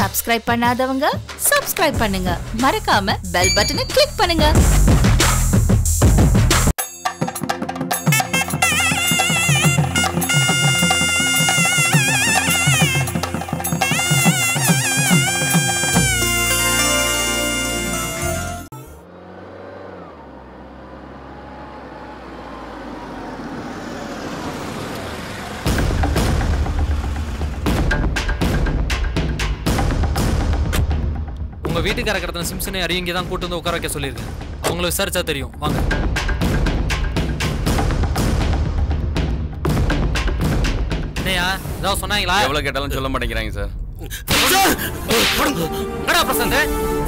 Subscribe பண்ணாதவங்க subscribe பண்ணுங்க மறக்காம பெல் பட்டனை கிளிக் பண்ணுங்க உங்க வீட்டுக்கார கடத்தின சிம்சனை அறிய இங்கே தான் கூட்டு வந்து உட்கார வைக்க சொல்லியிருக்கேன் அவங்கள விசாரிச்சா தெரியும் வாங்க என்னையா ஏதாவது சொன்னாங்களா எவ்வளவு கேட்டாலும் சொல்ல மாட்டேங்கிறாங்க சார் என்னடா பிரசாந்த்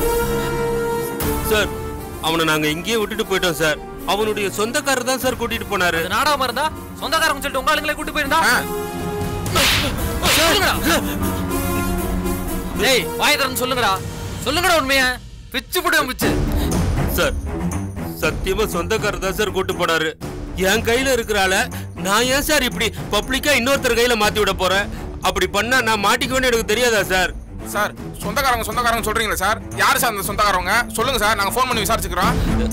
சார் அவனை நாங்க இங்கேயே விட்டுட்டு போயிட்டோம் சார் அவனுடைய சொந்தக்காரர் தான் சார் கூட்டிட்டு போனாரு இது நாடகமா இருந்தா சொந்தக்காரங்க சொல்லிட்டு உங்க ஆளுங்களே கூட்டு போயிருந்தா சொல்லுங்கடா டேய் வாய் திறந்து சொல்லுங்கடா சொல்லுங்கடா உண்மைய பிச்சு போட்டு பிச்சு சார் சத்தியமா சொந்தக்காரர் தான் சார் கூட்டு போனாரு என் கையில இருக்கிறால நான் ஏன் சார் இப்படி பப்ளிக்கா இன்னொருத்தர் கையில மாத்தி விட போறேன் அப்படி பண்ணா நான் மாட்டிக்குவேன்னு எனக்கு தெரியாதா சார் சார் சொந்தக்காரங்க சொந்தக்காரங்க சொல்றீங்களா சார் யார் சார் அந்த சொந்தக்காரவங்க சொல்லுங்க சார் நாங்க ஃபோன் பண்ணி விசாரிச்சுக்கிறோம்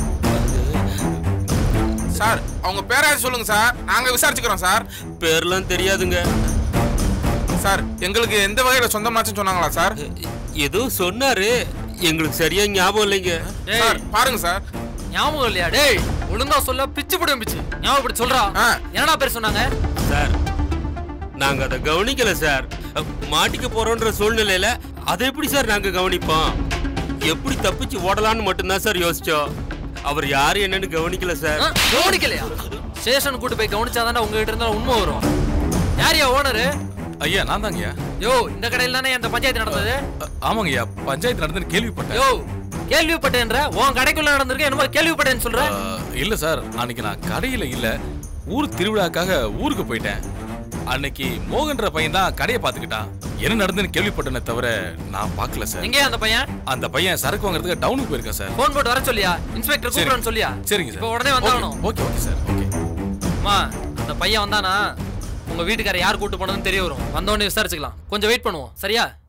சார் அவங்க பேராச்சும் சொல்லுங்க சார் நாங்க விசாரிச்சுக்கிறோம் சார் பேர்லாம் தெரியாதுங்க சார் எங்களுக்கு எந்த வகையில சொந்தமாச்சுன்னு சொன்னாங்களா சார் ஏதோ சொன்னாரு எங்களுக்கு சரியா ஞாபகம் இல்லைங்க டேய் சார் பாருங்க சார் ஞாபகம் இல்லையா டேய் ஒழுங்கா சொல்ல பிச்சு போட்டு பிச்சு ஞாபகப்படி சொல்றா ஆ. என்னடா பேர் சொன்னாங்க சார் நாங்க அதை கவனிக்கல சார் மாட்டிக்க போறோன்ற சூழ்நிலையில அதை எப்படி சார் நாங்க கவனிப்போம் எப்படி தப்பிச்சு ஓடலாம்னு மட்டும்தான் சார் யோசிச்சோம் அவர் யாரு என்னன்னு கவனிக்கல சார் ஆ, கவனிக்கலையா ஸ்டேஷன் கூட்டு போய் கவனிச்சாதானே உங்ககிட்ட இருந்தா உண்மை வரும் யாரியா ஓனரு ஐயா நான் தாங்கய்யா யோ இந்த கடையில் தானே அந்த பஞ்சாயத்து நடந்தது அ- ஆமாங்கய்யா பஞ்சாயத்து நடந்துன்னு கேள்விப்பட்டேன் யோ கேள்விப்பட்டேன்ற உன் கடைக்குள்ள நடந்திருக்கு என்னமோ கேள்விப்பட்டேன்னு சொல்ற அ, இல்ல சார் அன்னைக்கு நான் கடையில இல்ல ஊர் திருவிழாக்காக ஊருக்கு போயிட்டேன் அன்னைக்கு மோகன்ற பையன் தான் கடையை பார்த்துக்கிட்டான் என்ன நடந்துன்னு கேள்விப்பட்டேனே தவிர நான் பார்க்கல சார் எங்கே அந்த பையன் அந்த பையன் சரக்கு வாங்குறதுக்கு டவுனுக்கு போயிருக்கேன் சார் போன் போட்டு வர சொல்லியா இன்ஸ்பெக்டர் சரி. கூப்பிடுறேன்னு சொல்லியா சரிங்க சார் இப்போ உடனே வந்தாகணும் ஓகே ஓகே சார் ஓகே அம்மா அந்த பையன் வந்தானா உங்க வீட்டுக்கார யார் கூட்டு போனதுன்னு தெரிய வரும் வந்த உடனே விசாரிச்சுக்கலாம் கொஞ்சம் வெயிட் பண்ணுவோம் சரியா